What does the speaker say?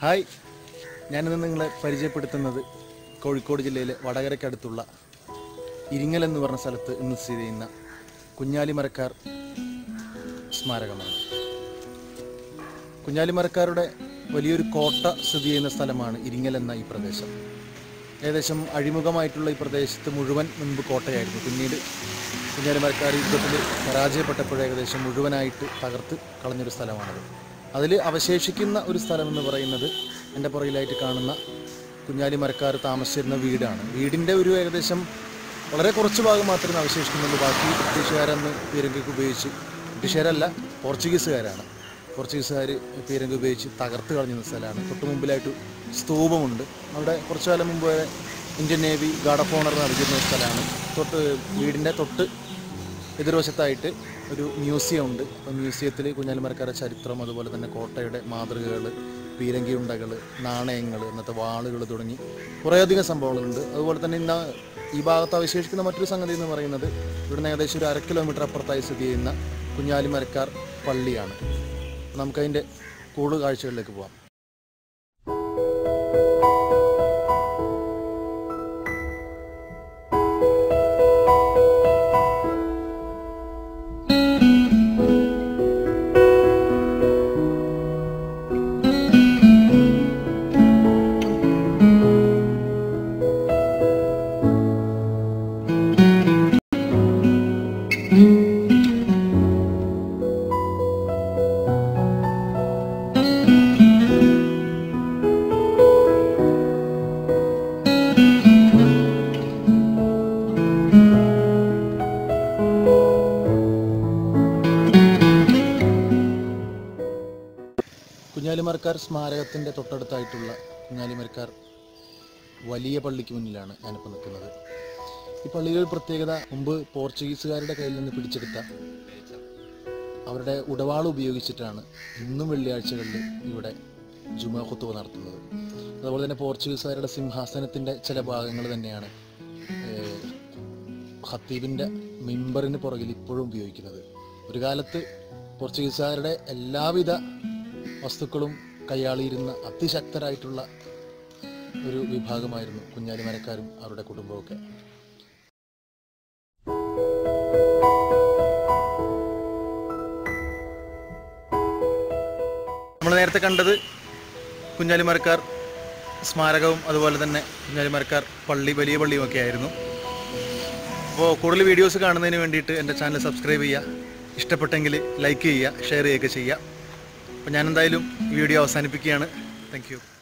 hi ഞാനിന്ന് നിങ്ങളെ പരിചയപ്പെടുത്തുന്നത് കോഴിക്കോട് ജില്ലയിലെ വടകരയ്ക്കടുത്തുള്ള ഇരിങ്ങൽ എന്ന് പറഞ്ഞ സ്ഥലത്ത് ഇന്ന് സ്ഥിതി ചെയ്യുന്ന കുഞ്ഞാലിമരക്കാർ സ്മാരകമാണ് കുഞ്ഞാലിമരക്കാരുടെ വലിയൊരു കോട്ട സ്ഥിതി ചെയ്യുന്ന സ്ഥലമാണ് ഇരിങ്ങൽ എന്ന ഈ പ്രദേശം ഏകദേശം അഴിമുഖമായിട്ടുള്ള ഈ പ്രദേശത്ത് മുഴുവൻ മുൻപ് കോട്ടയായിരുന്നു പിന്നീട് കുഞ്ഞാലിമരക്കാർ യുദ്ധത്തിൽ പരാജയപ്പെട്ടപ്പോൾ ഏകദേശം മുഴുവനായിട്ട് തകർത്ത് കളഞ്ഞൊരു സ്ഥലമാണത് അതിൽ അവശേഷിക്കുന്ന ഒരു സ്ഥലം എന്ന് പറയുന്നത് എൻ്റെ പുറകിലായിട്ട് കാണുന്ന കുഞ്ഞാലിമരക്കാർ താമസിച്ചിരുന്ന വീടാണ് വീടിൻ്റെ ഒരു ഏകദേശം വളരെ കുറച്ച് ഭാഗം മാത്രമേ അവശേഷിക്കുന്നുള്ളൂ ബാക്കി ബ്രിട്ടീഷുകാരന്ന് പീരങ്കിക്ക് ഉപയോഗിച്ച് ബ്രിട്ടീഷുകാരല്ല പോർച്ചുഗീസുകാരാണ് പോർച്ചുഗീസുകാർ പീരങ്കി ഉപയോഗിച്ച് തകർത്ത് കളഞ്ഞ സ്ഥലമാണ് തൊട്ട് മുമ്പിലായിട്ട് സ്തൂപമുണ്ട് അവിടെ കുറച്ചു കാലം മുമ്പ് വരെ Indian navy guard of honour നൽകിയിരുന്ന ഒരു സ്ഥലമാണ് തൊട്ട് വീടിൻ്റെ തൊട്ട് എതിർവശത്തായിട്ട് ഒരു മ്യൂസിയം ഉണ്ട് അപ്പോൾ മ്യൂസിയത്തിൽ കുഞ്ഞാലിമരക്കാരുടെ ചരിത്രം അതുപോലെ തന്നെ കോട്ടയുടെ മാതൃകകൾ പീരങ്കി ഉണ്ടകൾ നാണയങ്ങൾ ഇന്നത്തെ വാളുകൾ തുടങ്ങി കുറേയധികം സംഭവങ്ങളുണ്ട് അതുപോലെ തന്നെ ഇന്ന് ഈ ഭാഗത്ത് അവശേഷിക്കുന്ന മറ്റൊരു സംഗതി എന്ന് പറയുന്നത് ഇവിടുന്ന് ഏകദേശം ഒരു അര കിലോമീറ്റർ അപ്പുറത്തായി സ്ഥിതി ചെയ്യുന്ന കുഞ്ഞാലിമരക്കാർ പള്ളിയാണ് നമുക്കതിൻ്റെ കൂടുതൽ കാഴ്ചകളിലേക്ക് പോകാം കുഞ്ഞാലിമരക്കാർ സ്മാരകത്തിൻ്റെ തൊട്ടടുത്തായിട്ടുള്ള കുഞ്ഞാലിമരക്കാർ വലിയ പള്ളിക്ക് മുന്നിലാണ് ഞാനിപ്പോൾ നിൽക്കുന്നത് ഈ പള്ളിയുടെ ഒരു പ്രത്യേകത മുമ്പ് പോർച്ചുഗീസുകാരുടെ കയ്യിൽ നിന്ന് പിടിച്ചെടുത്ത അവരുടെ ഉടവാൾ ഉപയോഗിച്ചിട്ടാണ് ഇന്നും വെള്ളിയാഴ്ചകളിൽ ഇവിടെ ജുമാ ഖുത്തുബ നടത്തുന്നത് അതുപോലെ തന്നെ പോർച്ചുഗീസുകാരുടെ സിംഹാസനത്തിൻ്റെ ചില ഭാഗങ്ങൾ തന്നെയാണ് ഏഹ്, ഖത്തീബിൻ്റെ മിമ്പറിന് പുറകിൽ ഇപ്പോഴും ഉപയോഗിക്കുന്നത് ഒരു കാലത്ത് പോർച്ചുഗീസുകാരുടെ എല്ലാവിധ വസ്തുക്കളും കൈയാളിയിരുന്ന അതിശക്തരായിട്ടുള്ള ഒരു വിഭാഗമായിരുന്നു കുഞ്ഞാലിമരക്കാരും അവരുടെ കുടുംബമൊക്കെ നമ്മൾ നേരത്തെ കണ്ടത് കുഞ്ഞാലിമരക്കാർ സ്മാരകവും അതുപോലെ തന്നെ കുഞ്ഞാലിമരക്കാർ പള്ളി വലിയ പള്ളിയും ഒക്കെ ആയിരുന്നു അപ്പോൾ കൂടുതൽ വീഡിയോസ് കാണുന്നതിന് വേണ്ടിയിട്ട് എൻ്റെ ചാനൽ സബ്സ്ക്രൈബ് ചെയ്യുക ഇഷ്ടപ്പെട്ടെങ്കിൽ ലൈക്ക് ചെയ്യുക ഷെയർ ചെയ്യുകയൊക്കെ ചെയ്യുക അപ്പോൾ ഞാൻ എന്തായാലും ഈ വീഡിയോ അവസാനിപ്പിക്കുകയാണ് താങ്ക്